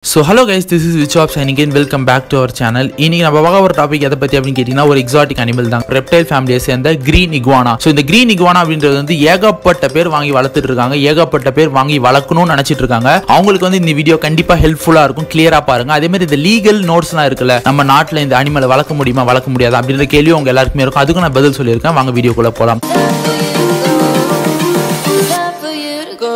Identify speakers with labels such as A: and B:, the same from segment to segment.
A: So hello guys this is which of shining in welcome back to our channel இன்னைக்கு நம்ம பார்க்க ஒரு topic எதை பற்றி அப்படின்னு கேட்டிங்கன்னா ஒரு எக்ஸாட்டிக் அனிமல் தான் ரெப்டைல் ஃபேமிலியை சேர்ந்த கிரீன் இக்வானா ஸோ இந்த கிரீன் இக்வானா அப்படின்றது வந்து ஏகப்பட்ட பேர் வாங்கி வளர்த்துட்டு இருக்காங்க ஏகப்பட்ட பேர் வாங்கி வளர்க்கணும்னு நினச்சிட்டு இருக்காங்க அவங்களுக்கு வந்து இந்த வீடியோ கண்டிப்பாக ஹெல்ப்ஃபுல்லாக இருக்கும் கிளியராக பாருங்க அதே மாதிரி இந்த லீகல் நோட்ஸ்லாம் இருக்குல்ல நம்ம நாட்டில் இந்த அனிமலை வளர்க்க முடியுமா வளர்க்க முடியாது அப்படின்ற கேள்வி உங்க எல்லாருக்குமே இருக்கும் அதுக்கும் நான் பதில் சொல்லியிருக்கேன் வாங்க வீடியோக்குள்ள போகலாம்
B: Time for you to go.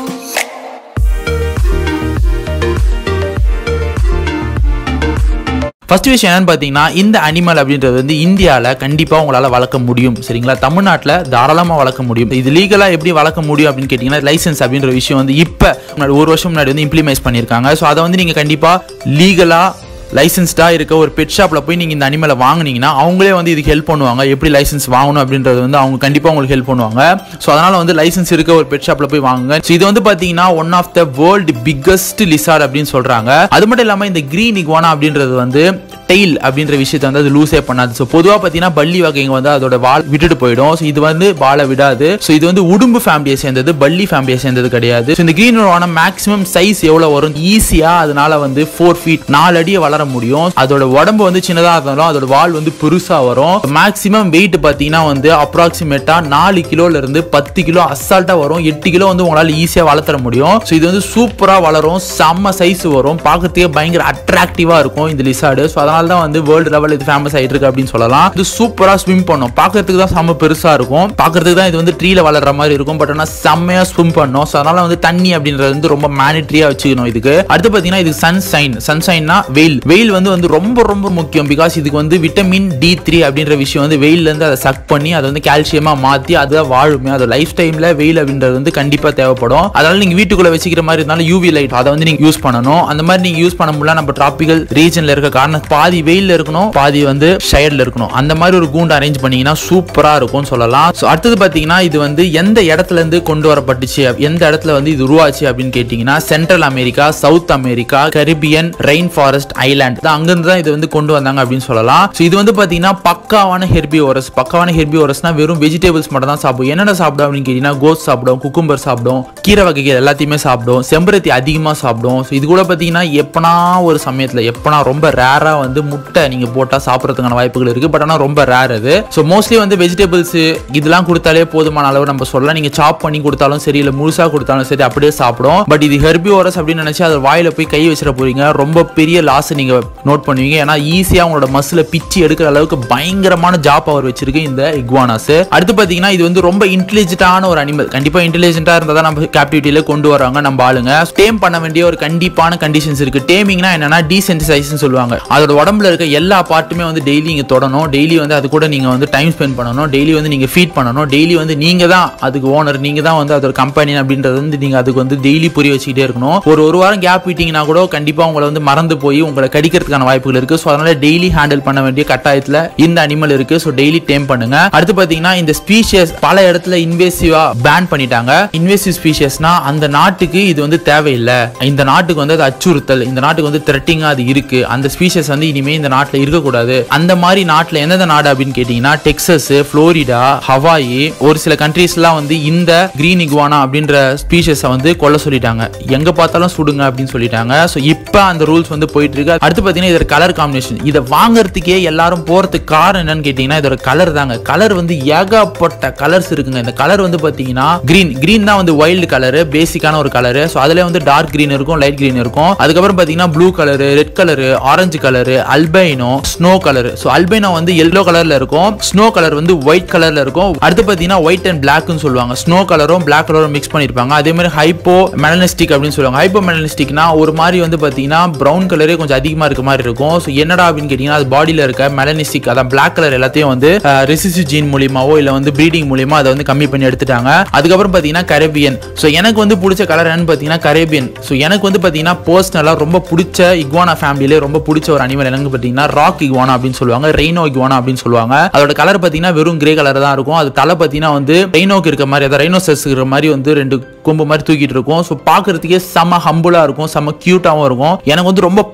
A: First விஷயம் என்னன்னு பார்த்தீங்கன்னா இந்த அனிமல் அப்படின்றது வந்து இந்தியாவில் கண்டிப்பாக உங்களால் வளர்க்க முடியும் சரிங்களா தமிழ்நாட்டில் தாராளமாக வளர்க்க முடியும் இது லீகலாக எப்படி வளர்க்க முடியும் அப்படின்னு கேட்டிங்கன்னா லைசன்ஸ் அப்படின்ற விஷயம் வந்து இப்போ முன்னாடி ஒரு வருஷம் முன்னாடி வந்து இம்ப்ளிமைஸ் பண்ணியிருக்காங்க ஸோ அதை வந்து நீங்கள் கண்டிப்பாக லீகலாக லைசன்ஸ்டாக இருக்க ஒரு பெட் ஷாப்பில் போய் நீங்கள் இந்த அனிமலை வாங்குனீங்கன்னா அவங்களே வந்து இதுக்கு ஹெல்ப் பண்ணுவாங்க எப்படி லைசன்ஸ் வாங்கணும் அப்படின்றது வந்து அவங்க கண்டிப்பாக உங்களுக்கு ஹெல்ப் பண்ணுவாங்க ஸோ அதனால் வந்து லைசன்ஸ் இருக்க ஒரு பெட் ஷாப்பில் போய் வாங்குங்க ஸோ இது வந்து பார்த்தீங்கன்னா one of the world biggest lizard அப்படின்னு சொல்கிறாங்க அது மட்டும் இல்லாமல் இந்த கிரீன் இக்வானா அப்படின்றது வந்து டெய்ல் அப்படின்ற விஷயத்தை வந்து அது லூஸே பண்ணாது ஸோ பொதுவாக பார்த்தீங்கன்னா பள்ளி வகைங்க வந்து அதோட வால் விட்டுட்டு போயிடும் ஸோ இது வந்து வாழை விடாது ஸோ இது வந்து உடும்பு ஃபேமிலியை சேர்ந்தது பள்ளி ஃபேமிலியை சேர்ந்தது கிடையாது ஸோ இந்த கிரீன் வான மேக்ஸிமம் சைஸ் எவ்வளோ வரும் ஈஸியாக அதனால வந்து ஃபோர் ஃபீட் நாலு அடியை வளர முடியும் அதோட உடம்பு வந்து சின்னதாக இருந்தாலும் அதோட வால் வந்து பெருசாக வரும் மேக்ஸிமம் வெயிட் பார்த்தீங்கன்னா வந்து அப்ராக்சிமேட்டாக நாலு கிலோல இருந்து பத்து கிலோ அசால்ட்டாக வரும் எட்டு கிலோ வந்து உங்களால் ஈஸியாக வளர்த்துற முடியும் ஸோ இது வந்து சூப்பராக வளரும் செம்ம சைஸ் வரும் பார்க்கறதுக்கே பயங்கர அட்ராக்டிவாக இருக்கும் இந்த லிசார்டு ஸோ அதனால தான் வந்து வேர்ல்டு லெவல் இது ஃபேமஸ் ஆகிட்டு இருக்கு அப்படின்னு சொல்லலாம் இது சூப்பராக ஸ்விம் பண்ணும் பார்க்கறதுக்கு தான் செம்ம பெருசாக இருக்கும் பார்க்கறதுக்கு தான் இது வந்து ட்ரீல வளர்ற மாதிரி இருக்கும் பட் ஆனால் செம்மையாக ஸ்விம் பண்ணும் ஸோ அதனால வந்து தண்ணி அப்படின்றது வந்து ரொம்ப மேனிட்ரியாக வச்சுக்கணும் இதுக்கு அடுத்து பார்த்தீங்கன்னா இது சன்சைன் சன்சைன்னா வெயில் வெயில் வந்து வந்து ரொம்ப ரொம்ப முக்கியம் பிகாஸ் இதுக்கு வந்து விட்டமின் டி த்ரீ அப்படின்ற விஷயம் வந்து வெயிலேருந்து அதை சக் பண்ணி அதை வந்து கால்சியமாக மாற்றி அதை வாழுமே அதோட லைஃப் டைமில் வெயில் அப்படின்றது வந்து கண்டிப்பாக தேவைப்படும் அதனால நீங்கள் வீட்டுக்குள்ளே வச்சுக்கிற மாதிரி இருந்தாலும் யூவி லைட் அதை வந்து நீங்கள் யூஸ் பண்ணணும் அந்த மாதிரி நீங்கள் யூஸ் பண்ண முடியல நம்ம டிராபிக்கல் ரீஜனில் இருக்க காரணம் பாதி வெயிலில் இருக்கணும் பாதி வந்து ஷயர்ல இருக்கணும் அந்த மாதிரி ஒரு கூண்டு அரேஞ்ச் பண்ணீங்கன்னா சூப்பராக இருக்கும்னு சொல்லலாம் ஸோ அடுத்தது பார்த்தீங்கன்னா இது வந்து எந்த இடத்துல இருந்து கொண்டு வரப்பட்டுச்சு எந்த இடத்துல வந்து இது உருவாச்சு அப்படின்னு கேட்டிங்கன்னா central America south America Caribbean rain forest island அங்கிருந்து தான் இது வந்து கொண்டு வந்தாங்க அப்படின்னு சொல்லலாம் ஸோ இது வந்து பார்த்தீங்கன்னா பக்காவான ஹெர்பியோரஸ் பக்காவான ஹெர்பியோரஸ்னா வெறும் வெஜிடபிள்ஸ் மட்டும் தான் சாப்பிடும் என்னென்ன சாப்பிடும் அப்படின்னு கேட்டிங்கன்னா கோஸ் சாப்பிடும் குக்கும்பர் சாப்பிடும் கீரை வகைகள் எல்லாத்தையுமே சாப்பிடும் செம்பருத்தி அதிகமாக சாப்பிடும் ஸோ இது கூட பார்த்தீங்கன்னா எப்பனா ஒரு சமயத்தில் எப்பனா ரொம்ப ரேராக வந்து முட்டை நீங்கள் போட்டால் சாப்பிட்றதுக்கான வாய்ப்புகள் இருக்குது பட் ஆனால் ரொம்ப ரேர் அது ஸோ மோஸ்ட்லி வந்து வெஜிடபிள்ஸ் இதெல்லாம் கொடுத்தாலே போதுமான அளவு நம்ம சொல்லலாம் நீங்கள் சாப் பண்ணி கொடுத்தாலும் சரி இல்லை முழுசாக கொடுத்தாலும் சரி அப்படியே சாப்பிடும் பட் இது ஹெர்பியோரஸ் அப்படின்னு நினச்சி அது வாயில் போய் கை வச்சிட போறீங்க ரொம்ப பெரிய லாஸ் நீங்கள் நோட் பண்ணுவீங்க ஏன்னா ஈஸியாக உங்களோட மசில் பிச்சு எடுக்கிற அளவுக்கு பயங்கரமான ஜாப் அவர் வச்சிருக்கு இந்த இக்வானாஸ் அடுத்து பார்த்தீங்கன்னா இது வந்து ரொம்ப இன்டெலிஜென்ட்டான ஒரு அனிமல் கண்டிப்பாக இன்டெலிஜென்ட்டாக இருந்தால் தான் நம்ம கேப்டிவிட்டியில் கொண்டு வராங்க நம்ம ஆளுங்க டேம் பண்ண வேண்டிய ஒரு கண்டிப்பான கண்டிஷன்ஸ் இருக்கு டேமிங்னா என்னன்னா டீசென்சிடைஸ்னு சொல்லுவாங்க அதோட உடம்புல இருக்க எல்லா பார்ட்டுமே வந்து டெய்லி நீங்க தொடணும் டெய்லி வந்து அது கூட நீங்க வந்து டைம் ஸ்பெண்ட் பண்ணணும் டெய்லி வந்து நீங்க ஃபீட் பண்ணணும் டெய்லி வந்து நீங்க தான் அதுக்கு ஓனர் நீங்க தான் வந்து அதோட கம்பெனி அப்படின்றது வந்து நீங்க அதுக்கு வந்து டெய்லி புரிய வச்சுக்கிட்டே இருக்கணும் ஒரு ஒரு வாரம் கேப் விட்டீங்கன்னா கூட கண்டிப்பா உங்களை வந்து மறந்து போய் உங்களை கடிக்கிறதுக்கான வாய்ப்புகள் இருக்கு ஸோ அதனால டெய்லி ஹேண்டில் பண்ண வேண்டிய கட்டாயத்துல இந்த அனிமல் இருக்கு ஸோ டெய்லி டேம் பண்ணுங்க அடுத்து பாத்தீங்கன்னா இந்த ஸ்பீஷியஸ் பல இடத்துல இன்வேசிவா பேன் பண்ணிட்டாங்க இன்வேசிவ் ஸ்பீஷியஸ்னா அந்த நாட்டுக்கு இது வந்து தேவையில்லை இந்த நாட்டுக்கு வந்து அது அச்சுறுத்தல் இந்த நாட்டுக்கு வந்து த்ரெட்டிங்கா அது இருக்கு அந்த ஸ்பீஷியஸ் வந்து இனிமே இந்த நாட்டுல இருக்கக்கூடாது அந்த மாதிரி நாட்டுல எந்தெந்த நாடு அப்படின்னு கேட்டீங்கன்னா டெக்சஸ் புளோரிடா ஹவாயி ஒரு சில கண்ட்ரீஸ்லாம் வந்து இந்த கிரீன் இகுவானா அப்படின்ற ஸ்பீஷஸை வந்து கொல்ல சொல்லிட்டாங்க எங்க பார்த்தாலும் சுடுங்க அப்படின்னு சொல்லிட்டாங்க ஸோ இப்போ அந்த ரூல்ஸ் வந்து போயிட்டு இருக்கு அடுத்து பார்த்தீங்கன்னா இதோட கலர் காம்பினேஷன் இதை வாங்குறதுக்கே எல்லாரும் போறதுக்கு காரணம் என்னன்னு கேட்டீங்கன்னா இதோட கலர் தாங்க கலர் வந்து ஏகப்பட்ட கலர்ஸ் இருக்குங்க இந்த கலர் வந்து பார்த்தீங்கன்னா கிரீன் கிரீன் தான் வந்து வைல்டு கலர் பேசிக்கான ஒரு கலர் ஸோ அதுல வந்து டார்க் கிரீன் இருக்கும் லைட் கிரீன் இருக்கும் அதுக்கப்புறம் பார்த்தீங்கன்னா blue colour red colour orange colour albino snow colour so albino வந்து எல்லோ கலர்ல இருக்கும் ஸ்னோ கலர் வந்து ஒயிட் கலர்ல இருக்கும் அடுத்து பார்த்தீங்கன்னா ஒயிட் அண்ட் பிளாக்னு சொல்லுவாங்க ஸ்னோ கலரும் பிளாக் கலரும் மிக்ஸ் பண்ணிருப்பாங்க அதே மாதிரி ஹைப்போ மெலனிஸ்டிக் அப்படின்னு சொல்லுவாங்க ஹைப்போ மெலனிஸ்டிக்னா ஒரு மாதிரி வந்து பார்த்தீங்கன்னா ப்ரௌன் கலரே கொஞ்சம் அதிகமாக இருக்க மாதிரி இருக்கும் ஸோ என்னடா அப்படின்னு கேட்டிங்கன்னா அது பாடியில் இருக்க மெலனிஸ்டிக் அதான் பிளாக் கலர் எல்லாத்தையும் வந்து ரெசிசி ஜீன் மூலியமாவோ இல்லை வந்து ப்ரீடிங் மூலியமா அதை வந்து கம்மி பண்ணி எடுத்துட்டாங்க அதுக்கப்புறம் பார்த்தீங்கன்னா கரேபியன் ஸோ எனக்கு வந்து பிடிச்ச கலர் என்னன்னு பார்த்தீங்கன்னா கரேபியன் ஸோ எனக்கு வந்து பார்த்தீங்கன்னா பர்சனலாக ரொம்ப பிடிச்ச இக்வானா ஃபேமிலியிலே ரொம்ப பிடிச்ச ஒரு அனிமல் எனக்கு பார்த்தீங்கன்னா ராக் இக்வானா அப்படின்னு சொல்லுவாங்க ரெய்னோ இக்வானா அப்படின்னு சொல்லுவாங்க அதோட கலர் பார்த்தீங்கன்னா வெறும் கிரே கலர் தான் இருக்கும் அது தலை பார்த்தீங்கன்னா வந்து ரெய்னோக்கு இருக்க மாதிரி அதாவது ரைனோசஸ் இருக்கிற மாதிரி வந்து ரெண்டு கொம்பு மாதிரி தூக்கிட்டு இருக்கும் ஸோ பார்க்கறதுக்கே செம ஹம்புலாக இருக்கும் செம க்யூட்டாகவும் இருக்கும் எனக்கு வந்து ரொம்ப பிடிச்சி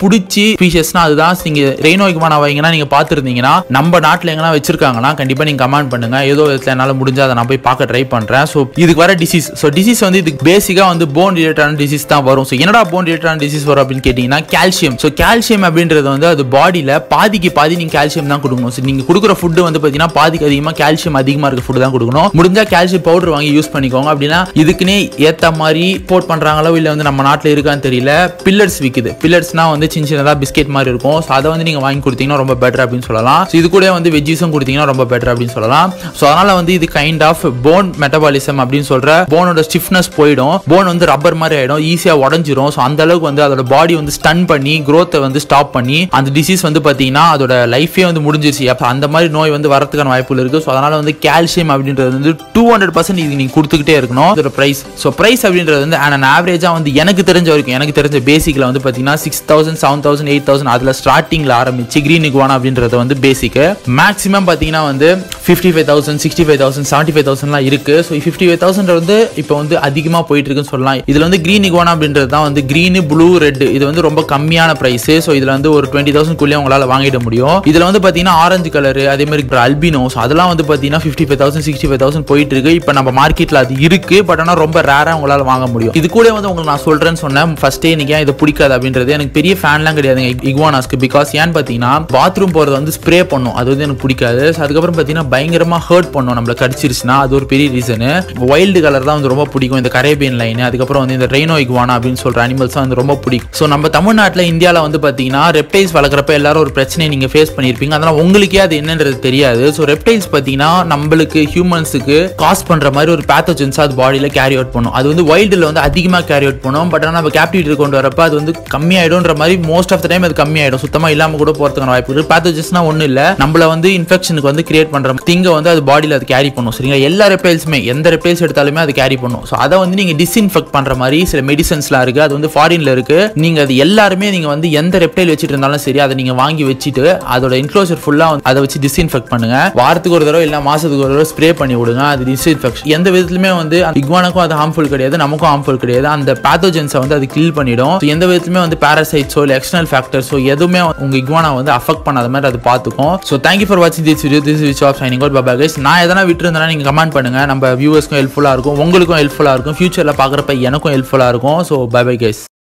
A: ஸ்பீஷஸ்னா அதுதான் நீங்க ரெயினோ இக்வானா வைங்கன்னா நீங்க பார்த்துருந்தீங்கன்னா நம்ம நாட்டில் எங்கன்னா வச்சிருக்காங்கன்னா கண்டிப்பா நீங்க கமெண்ட் பண்ணுங்க ஏதோ விதத்துல என்னால முடிஞ்சா அதை நான் போய் பார்க்க ட்ரை பண்றேன் ஸோ இதுக்கு வர டிசீஸ் ஸோ டிசீஸ் வந்து இதுக்கு பேசிக்கா வந்து போன் ரிலேட்டடான டிசீஸ் தான் வரும் ஸோ என்னடா போன் ரிலேட்டடான டிசீஸ் வரும் அப்படின்னு கேட்டீங்கன்னா கால்சியம் ஸோ கால்சியம் அப்படின்றது வந்து அது பாடியில பாதிக்கு பாதி நீங்க கால்சியம் தான் கொடுக்கணும் ஸோ நீங்க கொடுக்குற ஃபுட்டு வந்து பாத்தீங்கன்னா பாதிக்கு அதிகமாக கால்சியம் அதிகமாக இருக்க ஃபுட்டு தான் கொடுக்கணும் முடிஞ்சா கால்சியம் பவுடர் வாங்கி யூஸ் பண்ணிக்கோங்க அப்படின்னா இதுக்குன்னே ஏத்த மாதிரி போட் பண்றாங்களோ இல்லை வந்து நம்ம நாட்டில் இருக்கான்னு தெரியல பில்லர்ஸ் விற்குது பில்லர்ஸ்னா வந்து சின்ன சின்னதாக பிஸ்கெட் மாதிரி இருக்கும் ஸோ அதை வந்து நீங்கள் வாங்கி கொடுத்தீங்கன்னா ரொம்ப பெட்டர் அப்படின்னு சொல்லலாம் ஸோ இது கூட வந்து வெஜ்ஜீஸும் கொடுத்தீங்கன்னா ரொம்ப பெட்டர் அப்படின்னு சொல்லலாம் ஸோ அதனால வந்து இது கைண்ட் ஆஃப் போன் மெட்டபாலிசம் அப்படின்னு சொல்ற போனோட ஸ்டிஃப்னஸ் போயிடும் போன் வந்து ரப்பர் மாதிரி ஆயிடும் ஈஸியாக உடஞ்சிரும் ஸோ அந்த அளவுக்கு வந்து அதோட பாடி வந்து ஸ்டன் பண்ணி growth-அ வந்து ஸ்டாப் பண்ணி அந்த டிசீஸ் வந்து பார்த்தீங்கன்னா அதோட லைஃபே வந்து முடிஞ்சிருச்சு அப்போ அந்த மாதிரி நோய் வந்து வரதுக்கான வாய்ப்புகள் இருக்கு ஸோ அதனால வந்து கால்சியம் அப்படின்றது வந்து டூ ஹண்ட்ரட் பர்சன்ட் இது நீங்க கொடுத்துக்கிட்டே இருக்கணும் இதோட பிரைஸ் ஸோ பிரைஸ் அப்படின்றது வந்து அண்ட் ஆவரேஜா வந்து எனக்கு தெரிஞ்ச வரைக்கும் எனக்கு தெரிஞ்ச பேசிக்ல வந்து பார்த்தீங்கன்னா six thousand seven thousand eight thousand அதில் ஸ்டார்டிங்ல ஆரம்பிச்சு கிரீன் இகுவானா அப்படின்றது வந்து பேசிக் மேக்ஸிமம் பார்த்தீங்கன்னா வந்து fifty five thousand sixty five thousand seventy five தௌசண்ட்லாம் இருக்கு ஸோ ஃபிஃப்டி ஃபைவ் தௌசண்ட் வந்து இப்போ வந்து அதிகமாக போயிட்டு இருக்குன்னு சொல்லலாம் இதுல வந்து கிரீன் இகுவானா அப்படின்றது தான் வந்து கிரீன் ப்ளூ ரெட் இது வந்து ரொம்ப கம்மியான பிரைஸ் ஸோ இதுல வந்து ஒரு டுவெண்ட்டி தௌசண்ட் குள்ளே உங்களால வாங்கிட முடியும் இதுல வந்து பார்த்தீங்கன்னா ஆரஞ்சு கலர் அதே மாதிரி அல்பினோஸ் அதெல்லாம் வந்து பார்த்தீங்கன்னா fifty five thousand sixty five thousand போயிட்டு இருக்கு இப்போ நம்ம மார்க்கெட்ல அது இருக்கு பட் ஆனால் ரொம்ப ரேரா உங்களால வாங்க முடியும் இது கூட வந்து உங்களுக்கு நான் சொல்றேன்னு சொன்னேன் ஃபர்ஸ்டே எனக்கு ஏன் இது பிடிக்காது அப்படின்றது எனக்கு பெரிய ஃபேன்லாம் கிடையாதுங்க இக்வானாஸ்க்கு பிகாஸ் ஏன்னு பார்த்தீங்கன்னா பாத்ரூம் போறது வந்து ஸ்ப்ரே பண்ணும் அது வந்து எனக்கு பிடிக்காது So அதுக்கப்புறம் பார்த்தீங்கன்னா பயங்கரமா ஹர்ட் பண்ணும் நம்மள கடிச்சிருச்சுன்னா அது ஒரு பெரிய ரீசனு வைல்டு கலர் தான் வந்து ரொம்ப பிடிக்கும் இந்த கரேபியன் லைன் அதுக்கப்புறம் வந்து இந்த ரெய்னோ இக்வானா அப்படின்னு சொல்ற அனிமல்ஸ் வந்து ரொம்ப பிடிக்கும் ஸோ நம்ம தமிழ்நாட்டில் இந்தியாவில் வந்து பார்த்தீங்கன்னா ரெப்டைல்ஸ் வளர்க்குறப்ப எல்லாரும் ஒரு பிரச்சனையை நீங்கள் ஃபேஸ் பண்ணியிருப்பீங்க அதனால உங்களுக்கே அது என்னன்றது தெரியாது ஸோ ரெப்டைல்ஸ் பார்த்தீங்கன்னா நம்மளுக்கு ஹியூமன்ஸுக்கு காஸ் பண்ணுற மாதிரி ஒரு பேத்தோஜென்ஸ் அது பாடியில் கேரி அவுட் பண்ணும் அது வந்து வைல்டில் வந்து அதிகமாக கேரி அவுட் பண்ணும் பட் ஆனால் நம்ம கேப்டிவிட்டி கொண்டு வரப்ப அது வந்து கம்மியாயிடும்ன்ற மாதிரி மோஸ்ட் ஆஃப் த டைம் அது கம்மியாயிடும் சுத்தமாக இல்லாமல் கூட போகிறதுக்கான வாய்ப்பு இருக்கு பேத்தோஜென்ஸ்னா ஒன்றும் இல்லை நம்மள வந்து இன்ஃபெக்ஷனுக்கு வந்து கிரியேட் பண்ணுற திங்கை வந்து அது பாடியில் அது கேரி பண்ணும் சரிங்களா எல்லா ரெப்டைல்ஸுமே எந்த ரெப்டைல்ஸ் எடுத்தாலுமே அது கேரி பண்ணும் ஸோ அதை வந்து நீங்கள் டிஸ்இன்ஃபெக்ட் பண்ணுற மாதிரி சில மெடிசன்ஸ்லாம் இருக்குது அது வந்து ஃபாரின்ல இருக்கு நீங்கள் அது எல்லாருமே நீங்கள் வந்து எந்த ரெப்டைல் வச்சுட்டு இருந்தாலும் சரி அதை நீங்கள் வாங்கி வச்சுட்டு அதோட இன்க்ளோசர் ஃபுல்லாக அதை வச்சு டிஸ்இன்ஃபெக்ட் பண்ணுங்க வாரத்துக்கு ஒரு தடவை இல்லை மாசத்துக்கு ஒரு தடவை ஸ்ப்ரே பண்ணி விடுங்க அது டிஸ்இன்ஃபெக்ஷன் எந்த விதத்துலையுமே வந்து இக்வானுக்கும் அது ஹார்ம்ஃபுல் கிடையாது நமக்கும் ஹார்ம்ஃபுல் கிடையாது அந்த பேத்தோஜென்ஸை வந்து அது கில் பண்ணிடும் So எந்த விதத்துலையுமே வந்து பேரசைட்ஸோ இல்லை எக்ஸ்டர்னல் ஃபேக்டர்ஸோ எதுவுமே உங்க இக்வானா வந்து அஃபெக்ட் பண்ணாத மாதிரி அது பார்த்துக்கும் ஸோ தேங்க்யூ ஃபார் வாட்சிங் this video this which of shining out பாபா கைஸ் நான் எதனா விட்டுருந்தேன்னா நீங்கள் கமெண்ட் பண்ணுங்க நம்ம வியூவர்ஸ்க்கும் ஹெல்ப்ஃபுல்லாக இருக்கும் உங்களுக்கும் ஹெல்ப்ஃபுல்லாக இருக்கும் ஃபியூச்சரில் பார்க்குறப்ப எனக்கும் ஹெல்ப்ஃபுல்லாக இருக்கும் ஸோ பை பை கைஸ்